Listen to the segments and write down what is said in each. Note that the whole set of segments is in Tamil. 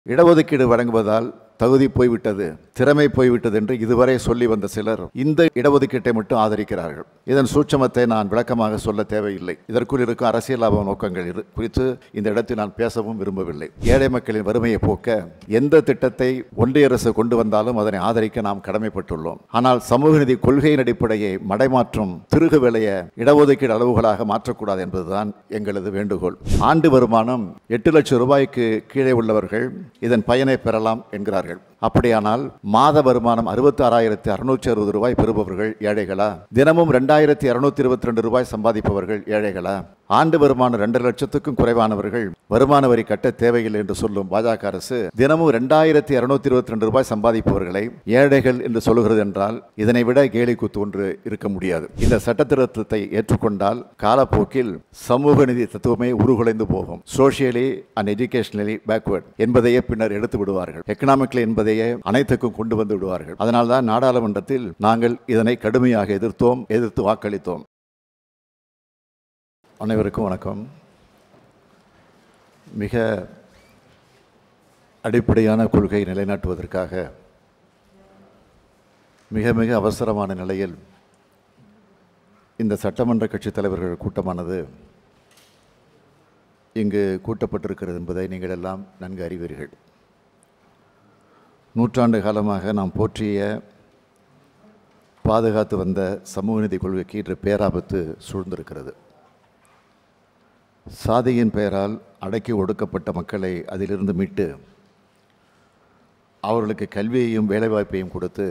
இடஒதுக்கீடு வழங்குவதால் தகுதி போய்விட்டது திறமை போய்விட்டது என்று இதுவரை சொல்லி வந்த சிலர் இந்த இடஒதுக்கீட்டை மட்டும் ஆதரிக்கிறார்கள் இதன் சூட்சமத்தை நான் விளக்கமாக சொல்ல தேவையில்லை இதற்குள் இருக்கும் அரசியல் லாப நோக்கங்கள் இது குறித்து இந்த இடத்தில் நான் பேசவும் விரும்பவில்லை ஏழை மக்களின் வறுமையை போக்க எந்த திட்டத்தை ஒன்றிய அரசு கொண்டு வந்தாலும் அதனை ஆதரிக்க நாம் கடமைப்பட்டுள்ளோம் ஆனால் சமூக நீதி கொள்கையின் அடிப்படையை மடைமாற்றும் திருகு விலைய இடஒதுக்கீடு அளவுகளாக மாற்றக்கூடாது என்பதுதான் எங்களது வேண்டுகோள் ஆண்டு வருமானம் எட்டு லட்சம் ரூபாய்க்கு கீழே உள்ளவர்கள் இதன் பயனை பெறலாம் என்கிறார்கள் அப்படியானால் மாத வருமானம் அறுபத்தி ஆறாயிரத்தி அறுநூற்றி அறுபது ரூபாய் பெறுபவர்கள் ஏழைகளா தினமும் ரெண்டாயிரத்தி இருநூத்தி இருபத்தி ரெண்டு ரூபாய் சம்பாதிப்பவர்கள் ஏழைகளா ஆண்டு வருமானம் ரெண்டு லட்சத்துக்கும் குறைவானவர்கள் வருமான வரி கட்ட தேவையில்லை என்று சொல்லும் பாஜக அரசு தினமும் ரெண்டாயிரத்தி இருநூத்தி இருபத்தி ரெண்டு ரூபாய் சம்பாதிப்பவர்களை ஏழைகள் என்று சொல்கிறது என்றால் இதனை விட கேலி கூத்து ஒன்று இருக்க முடியாது இந்த சட்ட திருத்தத்தை ஏற்றுக்கொண்டால் காலப்போக்கில் சமூக நிதி தத்துவமே உருகுலைந்து போகும் சோசியலி அண்ட் எஜுகேஷனலி பேக்வர்ட் என்பதையே பின்னர் எடுத்து விடுவார்கள் எக்கனாமிக்கலி என்பதையே அனைத்துக்கும் கொண்டு வந்து விடுவார்கள் அதனால்தான் நாடாளுமன்றத்தில் நாங்கள் இதனை கடுமையாக எதிர்த்தோம் எதிர்த்து வாக்களித்தோம் அனைவருக்கும் வணக்கம் மிக அடிப்படையான கொள்கையை நிலைநாட்டுவதற்காக மிக மிக அவசரமான நிலையில் இந்த சட்டமன்ற கட்சித் தலைவர்கள் கூட்டமானது இங்கு கூட்டப்பட்டிருக்கிறது என்பதை நீங்கள் எல்லாம் நன்கு அறிவீர்கள் நூற்றாண்டு காலமாக நாம் போற்றிய பாதுகாத்து வந்த சமூக நீதி கொள்கைக்கு இன்று பேராபத்து சூழ்ந்திருக்கிறது சாதியின் பெயரால் அடக்கி ஒடுக்கப்பட்ட மக்களை அதிலிருந்து மீட்டு அவர்களுக்கு கல்வியையும் வேலைவாய்ப்பையும் கொடுத்து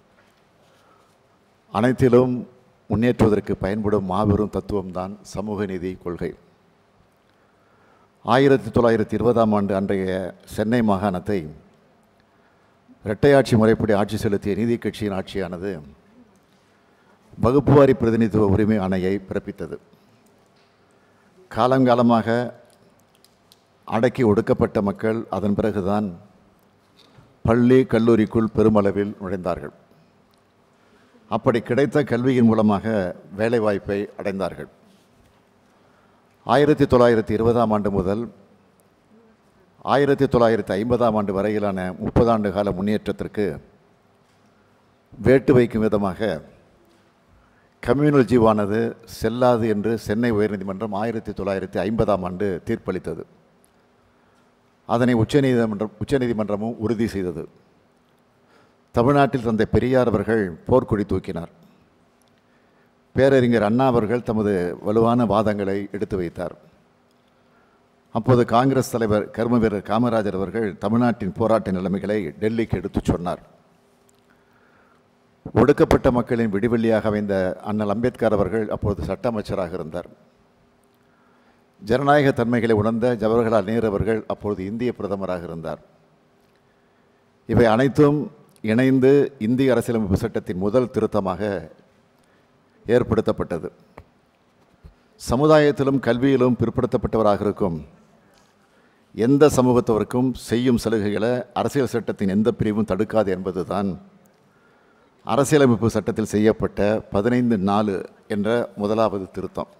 அனைத்திலும் முன்னேற்றுவதற்கு பயன்படும் மாபெரும் தத்துவம்தான் சமூக நீதி கொள்கை ஆயிரத்தி தொள்ளாயிரத்தி இருபதாம் ஆண்டு அன்றைய சென்னை மாகாணத்தை இரட்டையாட்சி முறைப்படி ஆட்சி செலுத்திய நீதி கட்சியின் ஆட்சியானது வகுப்புவாரி பிரதிநிதித்துவ உரிமை ஆணையை பிறப்பித்தது காலங்காலமாக அடக்கி ஒடுக்கப்பட்ட மக்கள் அதன் பிறகுதான் பள்ளி கல்லூரிக்குள் பெருமளவில் நுழைந்தார்கள் அப்படி கிடைத்த கல்வியின் மூலமாக வேலைவாய்ப்பை அடைந்தார்கள் ஆயிரத்தி தொள்ளாயிரத்தி இருபதாம் ஆண்டு முதல் ஆயிரத்தி தொள்ளாயிரத்தி ஐம்பதாம் ஆண்டு வரையிலான முப்பது ஆண்டு கால முன்னேற்றத்திற்கு வேட்டு வைக்கும் விதமாக கம்யூனல் ஜீவானது செல்லாது என்று சென்னை உயர்நீதிமன்றம் ஆயிரத்தி தொள்ளாயிரத்தி ஐம்பதாம் ஆண்டு தீர்ப்பளித்தது அதனை உச்சநீதிமன்றம் உச்சநீதிமன்றமும் உறுதி செய்தது தமிழ்நாட்டில் தந்தை பெரியார் அவர்கள் போர்க்கொடி தூக்கினார் பேரறிஞர் அண்ணா அவர்கள் தமது வலுவான வாதங்களை எடுத்து வைத்தார் அப்போது காங்கிரஸ் தலைவர் கர்ம வீரர் காமராஜர் அவர்கள் தமிழ்நாட்டின் போராட்ட நிலைமைகளை டெல்லிக்கு எடுத்துச் சொன்னார் ஒடுக்கப்பட்ட மக்களின் விடிவெள்ளியாக அமைந்த அண்ணல் அம்பேத்கர் அவர்கள் அப்போது சட்ட அமைச்சராக இருந்தார் ஜனநாயக தன்மைகளை உணர்ந்த ஜவஹர்லால் நேரு அவர்கள் அப்பொழுது இந்திய பிரதமராக இருந்தார் இவை அனைத்தும் இணைந்து இந்திய அரசியலமைப்பு சட்டத்தின் முதல் திருத்தமாக ஏற்படுத்தப்பட்டது சமுதாயத்திலும் கல்வியிலும் பிற்படுத்தப்பட்டவராக இருக்கும் எந்த சமூகத்தவருக்கும் செய்யும் சலுகைகளை அரசியல் சட்டத்தின் எந்த பிரிவும் தடுக்காது என்பதுதான் அரசியலமைப்பு சட்டத்தில் செய்யப்பட்ட பதினைந்து நாலு என்ற முதலாவது திருத்தம்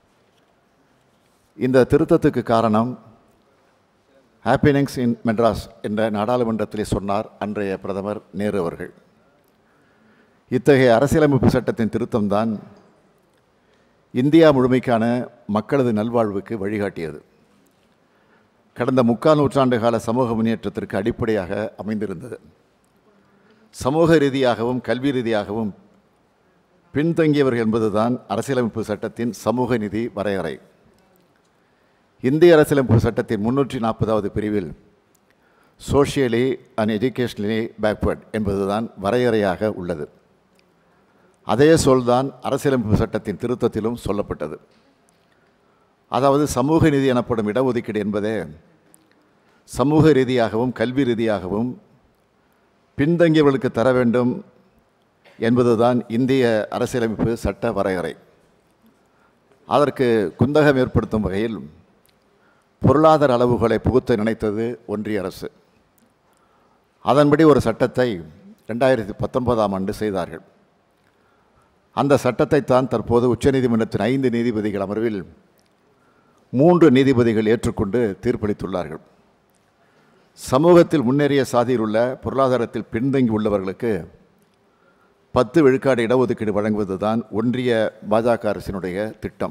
இந்த திருத்தத்துக்கு காரணம் ஹாப்பினிங்ஸ் இன் மெட்ராஸ் என்ற நாடாளுமன்றத்திலே சொன்னார் அன்றைய பிரதமர் நேரு அவர்கள் இத்தகைய அரசியலமைப்பு சட்டத்தின் திருத்தம்தான் இந்தியா முழுமைக்கான மக்களது நல்வாழ்வுக்கு வழிகாட்டியது கடந்த முக்கால் நூற்றாண்டு கால சமூக முன்னேற்றத்திற்கு அடிப்படையாக அமைந்திருந்தது சமூக ரீதியாகவும் கல்வி ரீதியாகவும் பின்தங்கியவர்கள் என்பதுதான் அரசியலமைப்பு சட்டத்தின் சமூக நிதி வரையறை இந்திய அரசியலமைப்பு சட்டத்தின் முன்னூற்றி நாற்பதாவது பிரிவில் சோஷியலி அண்ட் எஜுகேஷனலி பேக்வர்ட் என்பதுதான் வரையறையாக உள்ளது அதே சொல்தான் அரசியலமைப்பு சட்டத்தின் திருத்தத்திலும் சொல்லப்பட்டது அதாவது சமூக நீதி எனப்படும் இடஒதுக்கீடு என்பதே சமூக ரீதியாகவும் கல்வி ரீதியாகவும் பின்தங்கியவர்களுக்கு தர வேண்டும் என்பதுதான் இந்திய அரசியலமைப்பு சட்ட வரையறை அதற்கு குந்தகம் ஏற்படுத்தும் வகையில் பொருளாதார அளவுகளை புகுத்த நினைத்தது ஒன்றிய அரசு அதன்படி ஒரு சட்டத்தை ரெண்டாயிரத்தி பத்தொன்பதாம் ஆண்டு செய்தார்கள் அந்த சட்டத்தை தான் தற்போது உச்சநீதிமன்றத்தின் ஐந்து நீதிபதிகள் அமர்வில் மூன்று நீதிபதிகள் ஏற்றுக்கொண்டு தீர்ப்பளித்துள்ளார்கள் சமூகத்தில் முன்னேறிய சாதியில் உள்ள பொருளாதாரத்தில் பின்தங்கி உள்ளவர்களுக்கு பத்து விழுக்காடு இடஒதுக்கீடு வழங்குவதுதான் ஒன்றிய பாஜக அரசினுடைய திட்டம்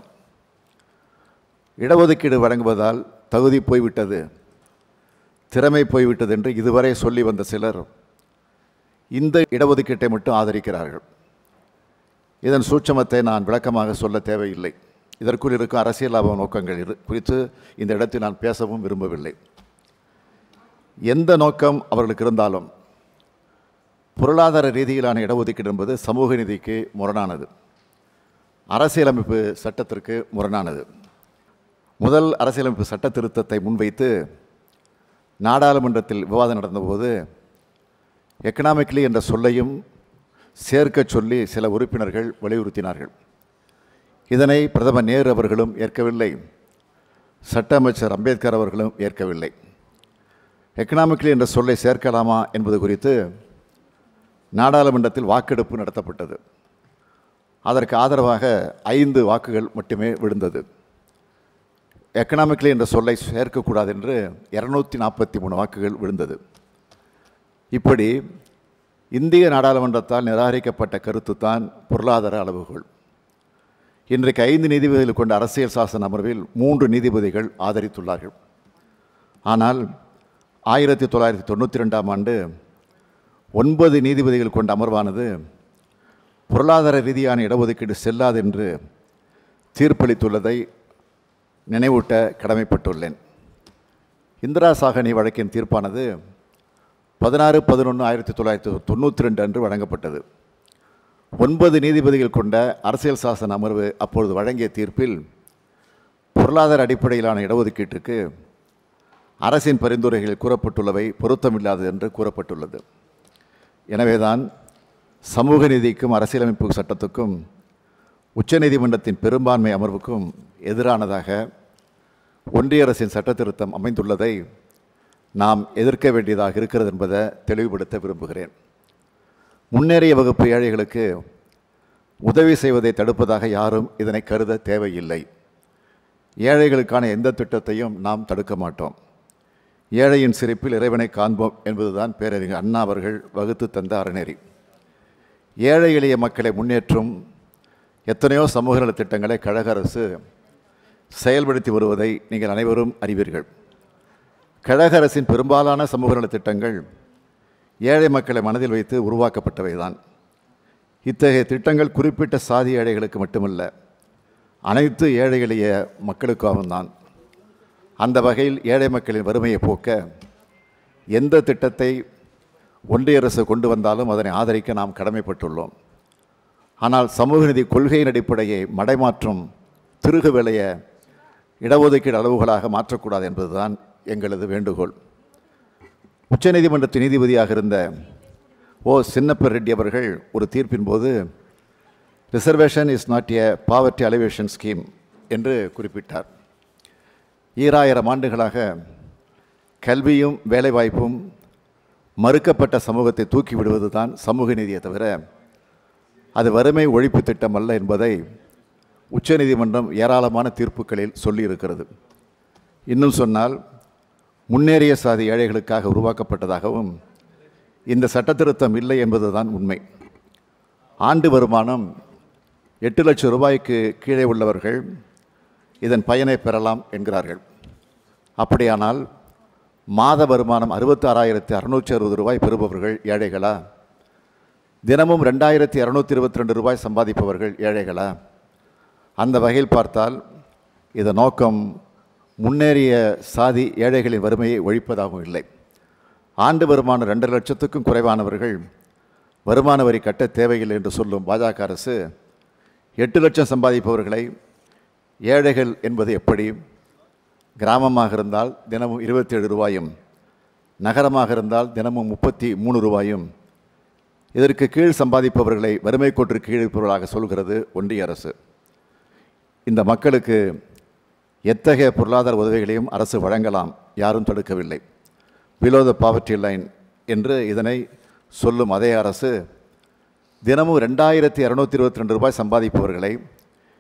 இடஒதுக்கீடு வழங்குவதால் தகுதி போய்விட்டது திறமை போய்விட்டது என்று இதுவரை சொல்லி வந்த சிலர் இந்த இடஒதுக்கீட்டை மட்டும் ஆதரிக்கிறார்கள் இதன் சூட்சமத்தை நான் விளக்கமாக சொல்ல தேவையில்லை இதற்குள் இருக்கும் அரசியல் லாப நோக்கங்கள் இது குறித்து இந்த இடத்தில் நான் பேசவும் விரும்பவில்லை எந்த நோக்கம் அவர்களுக்கு இருந்தாலும் பொருளாதார ரீதியிலான இடஒதுக்கீடு என்பது சமூக நீதிக்கு முரணானது அரசியலமைப்பு சட்டத்திற்கு முரணானது முதல் அரசியலமைப்பு சட்ட திருத்தத்தை முன்வைத்து நாடாளுமன்றத்தில் விவாதம் நடந்தபோது எக்கனாமிக்லி என்ற சொல்லையும் சேர்க்க சொல்லி சில உறுப்பினர்கள் வலியுறுத்தினார்கள் இதனை பிரதமர் நேரு அவர்களும் ஏற்கவில்லை சட்ட அமைச்சர் அம்பேத்கர் அவர்களும் ஏற்கவில்லை எக்கனாமிக்லி என்ற சொல்லை சேர்க்கலாமா என்பது குறித்து நாடாளுமன்றத்தில் வாக்கெடுப்பு நடத்தப்பட்டது அதற்கு ஆதரவாக ஐந்து வாக்குகள் மட்டுமே விழுந்தது எக்கனாமிக்லி என்ற சொல்லை சேர்க்கக்கூடாது என்று இரநூத்தி நாற்பத்தி மூணு வாக்குகள் விழுந்தது இப்படி இந்திய நாடாளுமன்றத்தால் நிராகரிக்கப்பட்ட கருத்து தான் பொருளாதார அளவுகோல் இன்றைக்கு ஐந்து நீதிபதிகள் கொண்ட அரசியல் சாசன அமர்வில் மூன்று நீதிபதிகள் ஆதரித்துள்ளார்கள் ஆனால் ஆயிரத்தி தொள்ளாயிரத்தி தொண்ணூற்றி ரெண்டாம் ஆண்டு ஒன்பது நீதிபதிகள் கொண்ட அமர்வானது பொருளாதார ரீதியான இடஒதுக்கீடு செல்லாது என்று தீர்ப்பளித்துள்ளதை நினைவூட்ட கடமைப்பட்டுள்ளேன் இந்திரா சாகனி வழக்கின் தீர்ப்பானது பதினாறு பதினொன்று ஆயிரத்தி தொள்ளாயிரத்தி தொண்ணூற்றி ரெண்டு அன்று வழங்கப்பட்டது ஒன்பது நீதிபதிகள் கொண்ட அரசியல் சாசன அமர்வு அப்பொழுது வழங்கிய தீர்ப்பில் பொருளாதார அடிப்படையிலான இடஒதுக்கீட்டுக்கு அரசின் பரிந்துரைகளில் கூறப்பட்டுள்ளவை பொருத்தமில்லாதது என்று கூறப்பட்டுள்ளது எனவேதான் சமூக நீதிக்கும் அரசியலமைப்பு சட்டத்துக்கும் உச்சநீதிமன்றத்தின் பெரும்பான்மை அமர்வுக்கும் எதிரானதாக ஒன்றிய அரசின் சட்ட திருத்தம் அமைந்துள்ளதை நாம் எதிர்க்க வேண்டியதாக இருக்கிறது என்பதை தெளிவுபடுத்த விரும்புகிறேன் முன்னேறிய வகுப்பு ஏழைகளுக்கு உதவி செய்வதை தடுப்பதாக யாரும் இதனை கருத தேவையில்லை ஏழைகளுக்கான எந்த திட்டத்தையும் நாம் தடுக்க மாட்டோம் ஏழையின் சிரிப்பில் இறைவனை காண்போம் என்பதுதான் பேரறிஞர் அண்ணா அவர்கள் வகுத்து தந்த அறநெறி ஏழை எளிய மக்களை முன்னேற்றும் எத்தனையோ சமூக நலத் திட்டங்களை கழக அரசு செயல்படுத்தி வருவதை நீங்கள் அனைவரும் அறிவீர்கள் கழக அரசின் பெரும்பாலான சமூக நலத் திட்டங்கள் ஏழை மக்களை மனதில் வைத்து உருவாக்கப்பட்டவைதான் இத்தகைய திட்டங்கள் குறிப்பிட்ட சாதி ஏழைகளுக்கு மட்டுமல்ல அனைத்து ஏழை எளிய மக்களுக்காகவும் தான் அந்த வகையில் ஏழை மக்களின் வறுமையை போக்க எந்த திட்டத்தை ஒன்றிய அரசு கொண்டு வந்தாலும் அதனை ஆதரிக்க நாம் கடமைப்பட்டுள்ளோம் ஆனால் சமூக நீதி கொள்கையின் அடிப்படையை மடைமாற்றும் திருகு வேலையை இடஒதுக்கீடு அளவுகளாக மாற்றக்கூடாது என்பதுதான் எங்களது வேண்டுகோள் உச்சநீதிமன்றத்தின் நீதிபதியாக இருந்த ஓ சின்னப்ப ரெட்டி அவர்கள் ஒரு தீர்ப்பின் போது reservation is not a poverty alleviation scheme என்று குறிப்பிட்டார் ஈராயிரம் ஆண்டுகளாக கல்வியும் வேலைவாய்ப்பும் மறுக்கப்பட்ட சமூகத்தை தூக்கி விடுவது தான் சமூக நீதியை தவிர அது வறுமை ஒழிப்பு திட்டம் அல்ல என்பதை உச்சநீதிமன்றம் ஏராளமான தீர்ப்புகளில் சொல்லியிருக்கிறது இன்னும் சொன்னால் முன்னேறிய சாதி ஏழைகளுக்காக உருவாக்கப்பட்டதாகவும் இந்த சட்டத்திருத்தம் இல்லை என்பதுதான் உண்மை ஆண்டு வருமானம் எட்டு லட்சம் ரூபாய்க்கு கீழே உள்ளவர்கள் இதன் பயனை பெறலாம் என்கிறார்கள் அப்படியானால் மாத வருமானம் அறுபத்தாறாயிரத்தி அறுநூற்றி அறுபது ரூபாய் பெறுபவர்கள் ஏழைகளா தினமும் ரெண்டாயிரத்தி இரநூத்தி இருபத்தி ரெண்டு ரூபாய் சம்பாதிப்பவர்கள் ஏழைகளா அந்த வகையில் பார்த்தால் இந்த நோக்கம் முன்னேறிய சாதி ஏழைகளின் வறுமையை ஒழிப்பதாகவும் இல்லை ஆண்டு வருமானம் ரெண்டரை லட்சத்துக்கும் குறைவானவர்கள் வருமான வரி கட்ட தேவையில்லை என்று சொல்லும் பாஜக அரசு எட்டு லட்சம் சம்பாதிப்பவர்களை ஏழைகள் என்பது எப்படி கிராமமாக இருந்தால் தினமும் இருபத்தேழு ரூபாயும் நகரமாக இருந்தால் தினமும் முப்பத்தி மூணு ரூபாயும் இதற்கு கீழ் சம்பாதிப்பவர்களை வறுமை கோட்டிற்கு கீழ் இருப்பவர்களாக சொல்கிறது ஒன்றிய அரசு இந்த மக்களுக்கு எத்தகைய பொருளாதார உதவிகளையும் அரசு வழங்கலாம் யாரும் தடுக்கவில்லை பிலோ த பாவர்ட்டி லைன் என்று இதனை சொல்லும் அதே அரசு தினமும் ரெண்டாயிரத்தி இரநூத்தி இருபத்தி ரெண்டு ரூபாய் சம்பாதிப்பவர்களை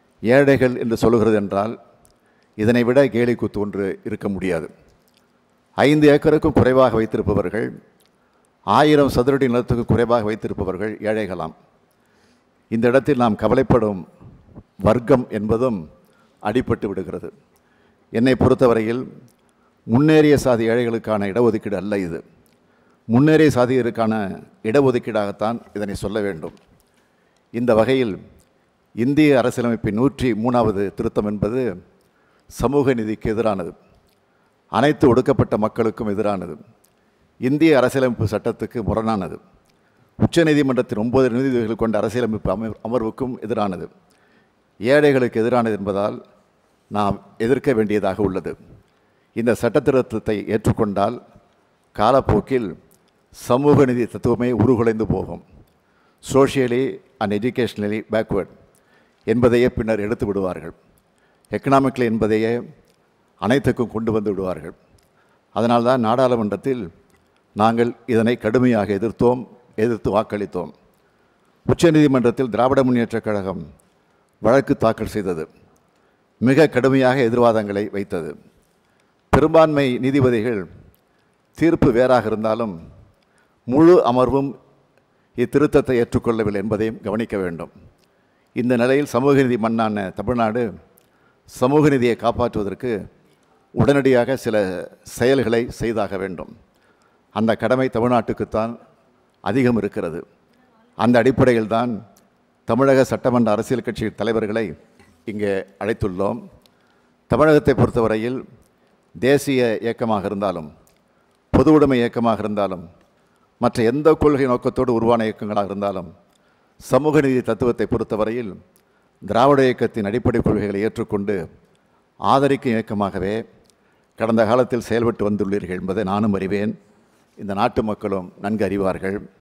ஏழைகள் என்று சொல்லுகிறது என்றால் இதனை விட கேலி கூத்து ஒன்று இருக்க முடியாது ஐந்து ஏக்கருக்கும் குறைவாக வைத்திருப்பவர்கள் ஆயிரம் சதுரடி நிலத்துக்கு குறைவாக வைத்திருப்பவர்கள் ஏழைகளாம் இந்த இடத்தில் நாம் கவலைப்படும் வர்க்கம் என்பதும் அடிபட்டு விடுகிறது என்னை பொறுத்தவரையில் முன்னேறிய சாதி ஏழைகளுக்கான இடஒதுக்கீடு அல்ல இது முன்னேறிய சாதியருக்கான இடஒதுக்கீடாகத்தான் இதனை சொல்ல வேண்டும் இந்த வகையில் இந்திய அரசியலமைப்பின் நூற்றி மூணாவது திருத்தம் என்பது சமூக நீதிக்கு எதிரானது அனைத்து ஒடுக்கப்பட்ட மக்களுக்கும் எதிரானது இந்திய அரசியலமைப்பு சட்டத்துக்கு முரணானது உச்சநீதிமன்றத்தின் ஒன்பது நீதிபதிகள் கொண்ட அரசியலமைப்பு அமர் அமர்வுக்கும் எதிரானது ஏழைகளுக்கு எதிரானது என்பதால் நாம் எதிர்க்க வேண்டியதாக உள்ளது இந்த சட்டத்திருத்தத்தை ஏற்றுக்கொண்டால் காலப்போக்கில் சமூக நீதி தத்துவமே உருகுலைந்து போகும் சோஷியலி அண்ட் எஜுகேஷ்னலி பேக்வேர்ட் என்பதையே பின்னர் எடுத்து விடுவார்கள் எக்கனாமிக்கலி என்பதையே அனைத்துக்கும் கொண்டு வந்து விடுவார்கள் அதனால்தான் நாடாளுமன்றத்தில் நாங்கள் இதனை கடுமையாக எதிர்த்தோம் எதிர்த்து வாக்களித்தோம் உச்சநீதிமன்றத்தில் திராவிட முன்னேற்றக் கழகம் வழக்கு தாக்கல் செய்தது மிக கடுமையாக எதிர்வாதங்களை வைத்தது பெரும்பான்மை நீதிபதிகள் தீர்ப்பு வேறாக இருந்தாலும் முழு அமர்வும் இத்திருத்தத்தை ஏற்றுக்கொள்ளவில்லை என்பதையும் கவனிக்க வேண்டும் இந்த நிலையில் சமூக நீதி மண்ணான தமிழ்நாடு சமூக நீதியை காப்பாற்றுவதற்கு உடனடியாக சில செயல்களை செய்தாக வேண்டும் அந்த கடமை தமிழ்நாட்டுக்குத்தான் அதிகம் இருக்கிறது அந்த அடிப்படையில் தான் தமிழக சட்டமன்ற அரசியல் கட்சி தலைவர்களை இங்கே அழைத்துள்ளோம் தமிழகத்தை பொறுத்தவரையில் தேசிய இயக்கமாக இருந்தாலும் பொது உடைமை இயக்கமாக இருந்தாலும் மற்ற எந்த கொள்கை நோக்கத்தோடு உருவான இயக்கங்களாக இருந்தாலும் சமூக நீதி தத்துவத்தை பொறுத்தவரையில் திராவிட இயக்கத்தின் அடிப்படை கொள்கைகளை ஏற்றுக்கொண்டு ஆதரிக்கும் இயக்கமாகவே கடந்த காலத்தில் செயல்பட்டு வந்துள்ளீர்கள் என்பதை நானும் அறிவேன் இந்த நாட்டு மக்களும் நன்கு அறிவார்கள்